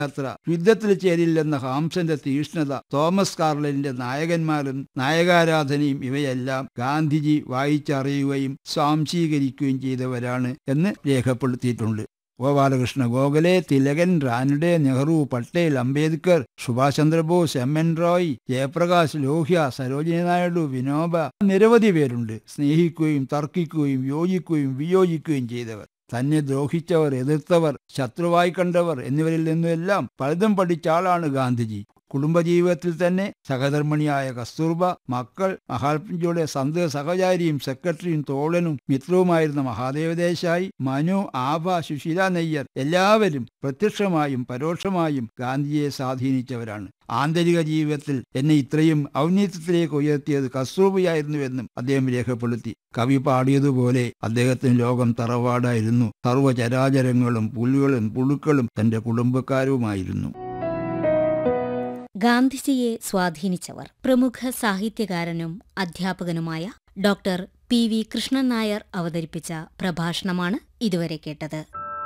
യാത്ര യുദ്ധത്തിൽ ചേരില്ലെന്ന ഹാംസന്റെ തീഷ്ണത തോമസ് കാർലലിന്റെ നായകന്മാരും നായകാരാധനയും ഇവയെല്ലാം ഗാന്ധിജി വായിച്ചറിയുകയും സ്വാംശീകരിക്കുകയും ചെയ്തവരാണ് എന്ന് രേഖപ്പെടുത്തിയിട്ടുണ്ട് ഗോപാലകൃഷ്ണ ഗോഖലെ തിലകൻ റാനഡെ നെഹ്റു പട്ടേൽ അംബേദ്കർ സുഭാഷ് ചന്ദ്രബോസ് എം എൻ റോയ് ജയപ്രകാശ് ലോഹ്യ സരോജിനി നായിഡു വിനോബ നിരവധി പേരുണ്ട് സ്നേഹിക്കുകയും തർക്കിക്കുകയും യോജിക്കുകയും വിയോജിക്കുകയും ചെയ്തവർ തന്നെ ദ്രോഹിച്ചവർ എതിർത്തവർ ശത്രുവായി കണ്ടവർ എന്നിവരിൽ നിന്നുമെല്ലാം പലതും പഠിച്ച ആളാണ് ഗാന്ധിജി കുടുംബജീവിതത്തിൽ തന്നെ സഹധർമ്മിണിയായ കസ്തൂർബ മക്കൾ മഹാത്മജിയുടെ സന്ത സഹചാരിയും സെക്രട്ടറിയും തോഴനും മിത്രവുമായിരുന്ന മഹാദേവ ദേശായി മനു ആഭ സുശീല നെയ്യർ എല്ലാവരും പ്രത്യക്ഷമായും പരോക്ഷമായും ഗാന്ധിജിയെ സ്വാധീനിച്ചവരാണ് ആന്തരിക ജീവിതത്തിൽ എന്നെ ഇത്രയും ഔന്നത്യത്തിലേക്ക് ഉയർത്തിയത് കസ്തൂർബയായിരുന്നുവെന്നും അദ്ദേഹം രേഖപ്പെടുത്തി കവി പാടിയതുപോലെ അദ്ദേഹത്തിന് ലോകം തറവാടായിരുന്നു സർവ്വചരാചരങ്ങളും പുലുകളും പുഴുക്കളും തന്റെ കുടുംബക്കാരുമായിരുന്നു ഗാന്ധിജിയെ സ്വാധീനിച്ചവർ പ്രമുഖ സാഹിത്യകാരനും അധ്യാപകനുമായ doctor P V Krishnan Nair അവതരിപ്പിച്ച പ്രഭാഷണമാണ് ഇതുവരെ കേട്ടത്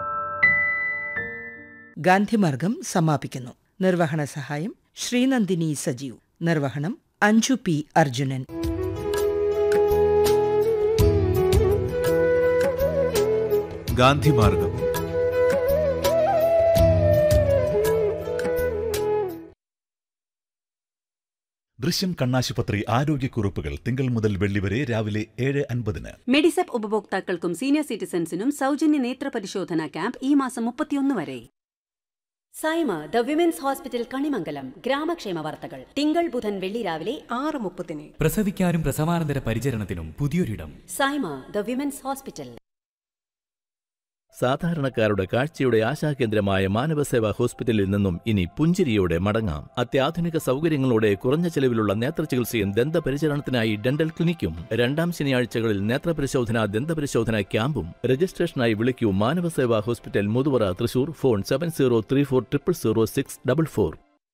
ഗാന്ധിമാർഗം സമാപിക്കുന്നു നിർവഹണ സഹായം ശ്രീനന്ദിനി സജീവ് നിർവഹണം അഞ്ജു പി അർജുനൻ ഗാന്ധിമാർഗം ദൃശ്യം കണ്ണാശുപത്രി ആരോഗ്യക്കുറിപ്പുകൾ തിങ്കൾ മുതൽ വെള്ളി വരെ രാവിലെ ഏഴ് അൻപതിന് മെഡിസെപ്പ് ഉപഭോക്താക്കൾക്കും സീനിയർ സിറ്റിസൺസിനും സൗജന്യ നേത്ര പരിശോധന ക്യാമ്പ് ഈ മാസം മുപ്പത്തിയൊന്ന് വരെ Saima the women's hospital Kanimangalam ഗ്രാമക്ഷേമ വാർത്തകൾ തിങ്കൾ ബുധൻ വെള്ളി രാവിലെ ആറ് മുപ്പതിന് പ്രസവിക്കാനും പ്രസവാനന്തര പരിചരണത്തിനും പുതിയൊരിടം സൈമ ദ വിമൻസ് ഹോസ്പിറ്റൽ സാധാരണക്കാരുടെ കാഴ്ചയുടെ ആശാകേന്ദ്രമായ മാനവസേവാ ഹോസ്പിറ്റലിൽ നിന്നും ഇനി പുഞ്ചിരിയോടെ മടങ്ങാം അത്യാധുനിക സൗകര്യങ്ങളോടെ കുറഞ്ഞ ചെലവിലുള്ള നേത്രചികിത്സയും ദന്തപരിചരണത്തിനായി ഡെന്റൽ ക്ലിനിക്കും രണ്ടാം ശനിയാഴ്ചകളിൽ നേത്രപരിശോധന ദന്തപരിശോധന ക്യാമ്പും രജിസ്ട്രേഷനായി വിളിക്കൂ Manavaseva hospital Muthuvara Thrissur phone seven zero three four triple zero six double four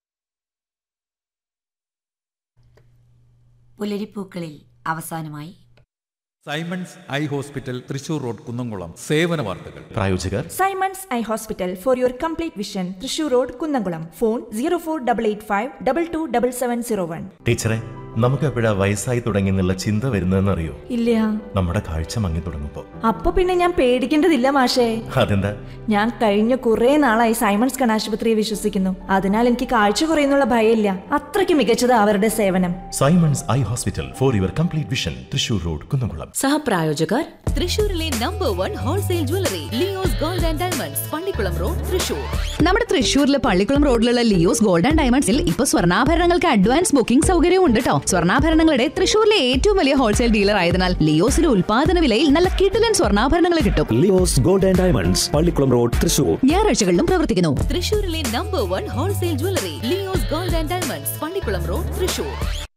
പുലരിപ്പൂക്കളിൽ അവസാനമായി Simons eye hospital Thrissur road Kunnamkulam സേവന വാർത്തകൾ പ്രായോജകർ Simons eye hospital for your complete vision Thrissur road Kunnamkulam phone zero four double eight five double two double seven zero one ടീച്ചറെ നമുക്ക് എപ്പോഴാ വയസ്സായി തുടങ്ങി എന്നുള്ള ചിന്ത വരുന്നതെന്നറിയോ ഇല്ല നമ്മുടെ കാഴ്ച മങ്ങി തുടങ്ങുമ്പോ അപ്പൊ പിന്നെ ഞാൻ പേടിക്കേണ്ടതില്ല മാഷേ അതെന്താ ഞാൻ കഴിഞ്ഞ കുറെ നാളായി സൈമൺസ് കണാശുപത്രിയെ വിശ്വസിക്കുന്നു അതിനാൽ എനിക്ക് കാഴ്ച കുറയുന്നുള്ള ഭയമില്ല അത്രയ്ക്ക് മികച്ചത് അവരുടെ സേവനം Simons eye hospital for your complete vision Thrissur road Kunnamkulam സഹപ്രായോജകർ തൃശൂരിലെ number one wholesale jewellery Leo's gold and diamonds Pallikulam road Thrissur നമ്മുടെ തൃശൂരിലെ പള്ളിക്കുളം റോഡിലുള്ള ലിയോസ് ഗോൾഡ് ആൻഡ് ഡയമണ്ട്സിൽ ഇപ്പൊ സ്വർണ്ണാഭരണങ്ങൾക്ക് അഡ്വാൻസ് ബുക്കിംഗ് സൗകര്യവും ഉണ്ട് കേട്ടോ സ്വർണ്ണാഭരണങ്ങളുടെ തൃശൂരിലെ ഏറ്റവും വലിയ ഹോൾസെയിൽ ഡീലർ ആയതിനാൽ ലിയോസിലെ ഉൽപാദന വിലയിൽ നല്ല കിടിലൻ സ്വർണ്ണാഭരണങ്ങൾ കിട്ടും Leo's gold and diamonds Pallikulam road Thrissur ഞായറാഴ്ചകളിലും പ്രവർത്തിക്കുന്നു തൃശൂരിലെ number one wholesale jewellery Leo's gold and diamonds Pallikulam road Thrissur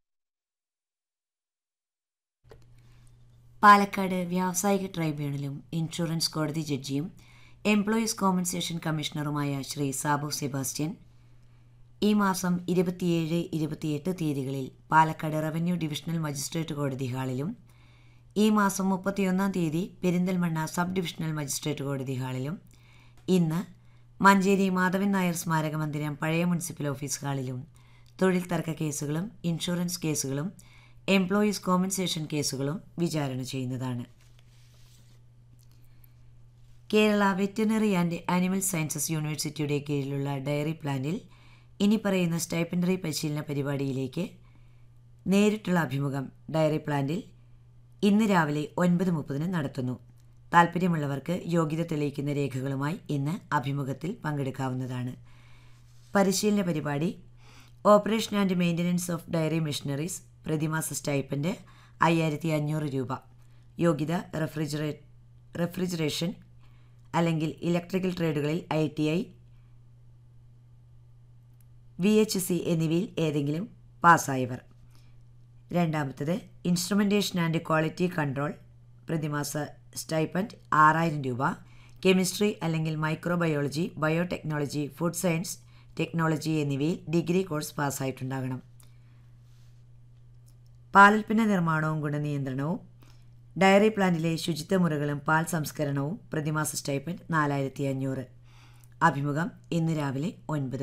Palakkad വ്യാവസായിക ട്രൈബ്യൂണലും ഇൻഷുറൻസ് കോടതി ജഡ്ജിയും എംപ്ലോയീസ് കോമ്പൻസേഷൻ കമ്മീഷണറുമായ ശ്രീ സാബു സെബാസ്റ്റ്യൻ ഈ മാസം ഇരുപത്തിയേഴ് ഇരുപത്തിയെട്ട് തീയതികളിൽ പാലക്കാട് റവന്യൂ ഡിവിഷണൽ മജിസ്ട്രേറ്റ് കോടതി ഹാളിലും ഈ മാസം മുപ്പത്തിയൊന്നാം തീയതി പെരിന്തൽമണ്ണ സബ് ഡിവിഷണൽ മജിസ്ട്രേറ്റ് കോടതി ഹാളിലും ഇന്ന് മഞ്ചേരി മാധവൻ നായർ സ്മാരക മന്ദിരം പഴയ മുനിസിപ്പൽ ഓഫീസ് ഹാളിലും തൊഴിൽ തർക്ക കേസുകളും ഇൻഷുറൻസ് കേസുകളും എംപ്ലോയീസ് കോമ്പൻസേഷൻ കേസുകളും വിചാരണ ചെയ്യുന്നതാണ് Kerala veterinary and animal sciences യൂണിവേഴ്സിറ്റിയുടെ കീഴിലുള്ള ഡയറി പ്ലാന്റിൽ ഇനി പറയുന്ന സ്റ്റൈപ്പൻഡറി പരിശീലന പരിപാടിയിലേക്ക് നേരിട്ടുള്ള അഭിമുഖം ഡയറി പ്ലാന്റിൽ ഇന്ന് രാവിലെ ഒൻപത് മുപ്പതിന് നടത്തുന്നു താൽപ്പര്യമുള്ളവർക്ക് യോഗ്യത തെളിയിക്കുന്ന രേഖകളുമായി ഇന്ന് അഭിമുഖത്തിൽ പങ്കെടുക്കാവുന്നതാണ് പരിശീലന പരിപാടി operation and maintenance of dairy machineries പ്രതിമാസ സ്റ്റൈപ്പൻഡ് അയ്യായിരത്തി അഞ്ഞൂറ് രൂപ യോഗ്യത റെഫ്രിജറേ റെഫ്രിജറേഷൻ അല്ലെങ്കിൽ ഇലക്ട്രിക്കൽ ട്രേഡുകളിൽ I T I V H C എന്നിവയിൽ ഏതെങ്കിലും പാസ്സായവർ രണ്ടാമത്തത് ഇൻസ്ട്രുമെൻറ്റേഷൻ ആൻഡ് ക്വാളിറ്റി കൺട്രോൾ പ്രതിമാസ സ്റ്റൈപ്പൻഡ് ആറായിരം രൂപ കെമിസ്ട്രി അല്ലെങ്കിൽ microbiology biotechnology food science technology എന്നിവയിൽ ഡിഗ്രി കോഴ്സ് പാസ്സായിട്ടുണ്ടാകണം പാലുൽപ്പന്ന നിർമ്മാണവും ഗുണനിയന്ത്രണവും ഡയറി പ്ലാന്റിലെ ശുചിത്വ മുറകളും പാൽ സംസ്കരണവും പ്രതിമാസ സ്റ്റൈപ്പൻഡ് നാലായിരത്തി അഞ്ഞൂറ് അഭിമുഖം ഇന്ന് രാവിലെ ഒൻപത്